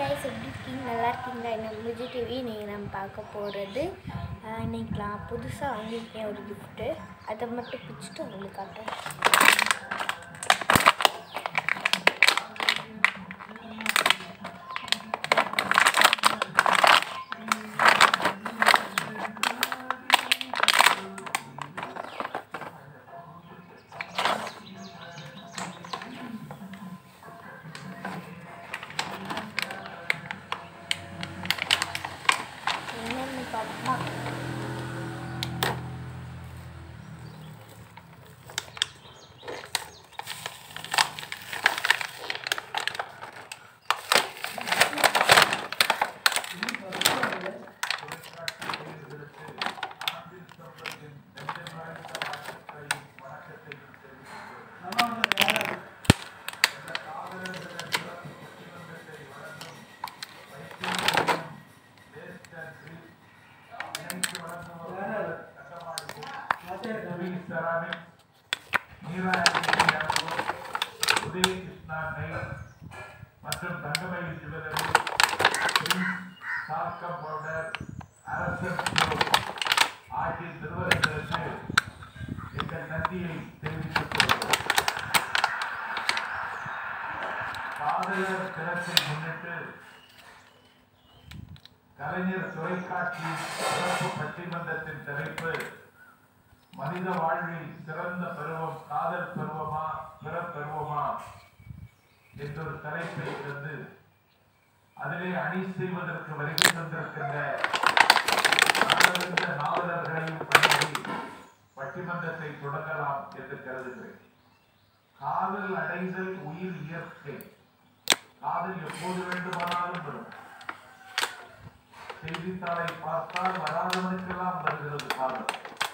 Guys எப்படி இருக்கீங்க நல்லா இருக்கீங்களா என்ன விஜய் டிவி நீங்கள் நம்ம பார்க்க போகிறது இன்னைக்கு நான் புதுசாக வாங்கியிருக்கேன் ஒரு கிஃப்ட்டு அதை மட்டும் பிடிச்சிட்டு உங்களுக்கு காட்டுறேன் என்னென்னு பார்த்தா மற்றும் தங்கமணி ஜுவல்லரி சார்க்கம் பவுடர் அரசன் ஆகிய நிறுவனங்களுக்கு எங்கள் நன்றியை தெரிவித்துக் கொள்கிறோம் காதலர் தினத்தை முன்னிட்டு கலைஞர் தொலைக்காட்சி சிறப்பு பட்டிமன்றத்தின் தலைப்பு மனித வாழ்வில் சிறந்த பருவம் காதல் பருவமா பிறப்பருவமா என்றொரு தலைப்பை தந்து அதிலே அணி செய்வதற்கு வருகை தந்திருக்கின்ற நாடறிந்த நாவலர்களையும் வணங்கி பட்டிமன்றத்தை தொடங்கலாம் என்று கருதுகிறேன் காதல் அடைதல் உயிர் இயற்கை காதல் எப்போது வேண்டுமானாலும் வரும் செய்தித்தாளை பார்த்தால் வராதவனுக்கெல்லாம் வருகிறது காதல்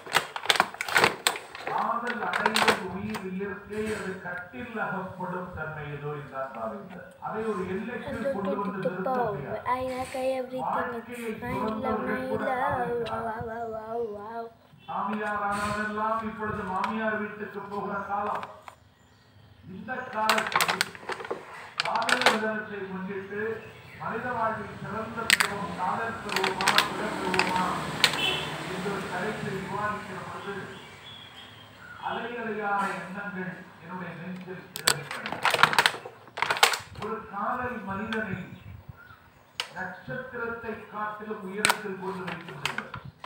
காதல் அடைதல் உயிர் இயற்கை அது கட்டில் அகப்படும் தன்மை ஏதோ என்றார் பாவேந்தர் அதை ஒரு எல்லைக்குள் கொண்டு வந்து நிறுத்த முடியாது I like everything it's my love my love wow wow wow wow மாமியார் ஆனவரெல்லாம் இப்பொழுது மாமியார் வீட்டுக்கு போகிற காலம் இந்த காலத்தில் காதல் தினத்தை முன்னிட்டு மனித வாழ்வில் சிறந்த பருவம் காதல் பருவமா பிறப்பருவமா என்ற ஒரு தலைப்பில் விவாதிக்கிற பொழுது அலையலையான எண்ணங்கள் என்னுடைய நெஞ்சில் கிளம்பின ஒரு காதல் மனிதனை நட்சத்திரத்தை காட்டிலும் உயரத்தில் கொண்டு வைக்கின்றது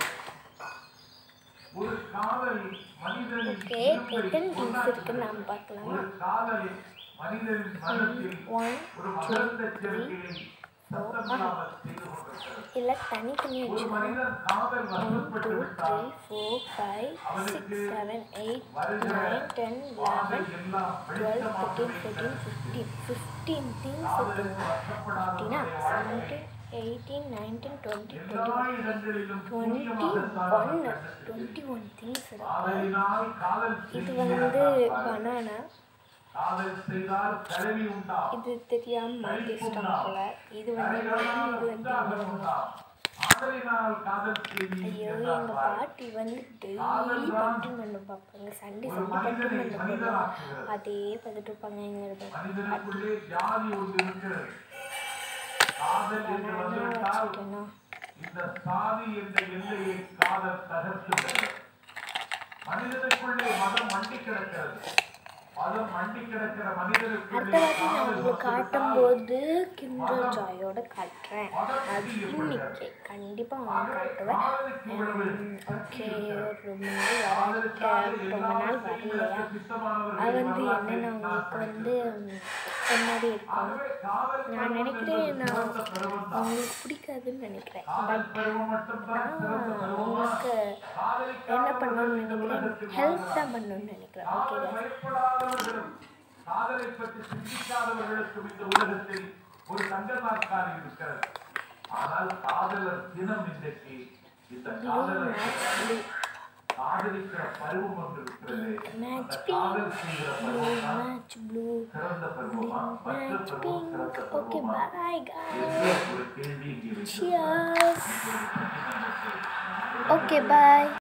ஒரு காதல் மனிதனின் ஓகே இருப்பை எத்தனை திங்ஸ் கொண்டாடுகிறது. இருக்குன்னு நாம் பார்க்கலாமா ஒரு காதல் மனிதனின் மனத்தில் ஒன் ஒரு மகரந்த சேர்க்கையை சத்தமில்லாமல் செய்து கொண்டிருக்கிறது இல்லை தனித்தனி ஒரு வச்சுக்கணும் மனிதன் காதல் ஒன் வசப்பட்டு டூ த்ரீ விட்டால் four five six seven eight வருகிற நைன் டென் பாதை லெவன் எல்லாம் டுவெல் தேர்ட்டீன் வெளிச்சமாகவே ஃபோர்டீன் ஃபிஃப்டீன் ஃபிஃப்டீன் திங்ஸ் காதலில் இருக்குங்க வசப்படாத ஃபிஃப்டீனா வாழ்க்கை செவன்டீன் எயிட்டீன் நைன்டீன் டுவெண்ட்டி எல்லா டுவெண்ட்டி இடங்களிலும் டுவெண்ட்டி துல்லியமாக ஒன் சாதனை டுவெண்ட்டி ஒன் திங்ஸ் இருக்கு காதலினால் காதல் இது செய்கிற வந்து காதல். பனானா காதல் செய்தால் கல்வி உண்டாம் இது தெரியாம மாட்டிச்சிட்டாங்க போல இது வந்து கரைகடலால் இது வந்து உண்டாகும் இது வந்து உண்டாம். காதலினால் காதல் செய்தி ஐயோ என்றார் எங்க பாரதி. பாட்டி வந்து டெய்லி பட்டிமன்றம் பார்ப்பாங்க சண்டே ஒரு சண்டே மனிதனை பட்டிமன்றம் போடுவாங்க மனிதனாக்குகிறது. அதே பார்த்துட்டு இருப்பாங்க எங்க மனிதனுக்குள்ளே ஜாதி ஒன்று இருக்கிறது காதல் என்று வந்துவிட்டால் வச்சுட்டேன்னா இந்த சாதி என்ற எல்லையை காதல் தகர்த்துள்ளது மனிதனுக்குள்ளே மதம் மண்டி கிடக்கிறது மதம் மண்டி கிடக்கிற அடுத்த மனிதனுக்குள்ளே வாட்டி நான் காதல் உங்களுக்கு காட்டும் போது கிண்டர் மதம் ஜாயோட காட்டுறேன் மதம் அது இன்னைக்கு கண்டிப்பா உங்களுக்கு காட்டுவேன் காதலுக்கு இவ்வளவு ஓகே ரொம்ப நாள் வர ரொம்ப நாள் வரலையா அது வந்து என்னென்ன உங்களுக்கு வந்து முன்னாடி இருக்கும் நான் நினைக்கிறேன் நான் உங்களுக்கு பிடிக்காதுன்னு நினைக்கிறேன் காதல் பருவம் மட்டும்தான் சிறந்த நான் பருவமா உங்களுக்கு என்ன பண்ணணும்னு நினைக்கிறேன் ஹெல்ப் தான் பண்ணணும்னு நினைக்கிறேன் ஓகே காதல் பயப்படாதவர்களும் காதலை பற்றி சிந்திக்காதவர்களுக்கும் இந்த உலகத்தில் ஒரு தங்க நாற்காலி இருக்கிறது ஆனால் காதலர் தினம் இன்றைக்கு இந்த காதலர் காதலிக்கிற பருவம் ஒன்று இருக்கிறது அந்த மேட்ச் காதல் செய்கிற ப்ளூ பருவம் தான் மேட்ச் ப்ளூ சிறந்த பருவமா மற்ற மேட்ச் பருவம் பிங்க் சிறந்த ஓகே பருவமா பாய் என்ற guys ஒரு கேள்வி இங்கே வைத்திருக்கிறது. cheers ஒரு பட்டிமன்றத்தில் ஓகே பாய்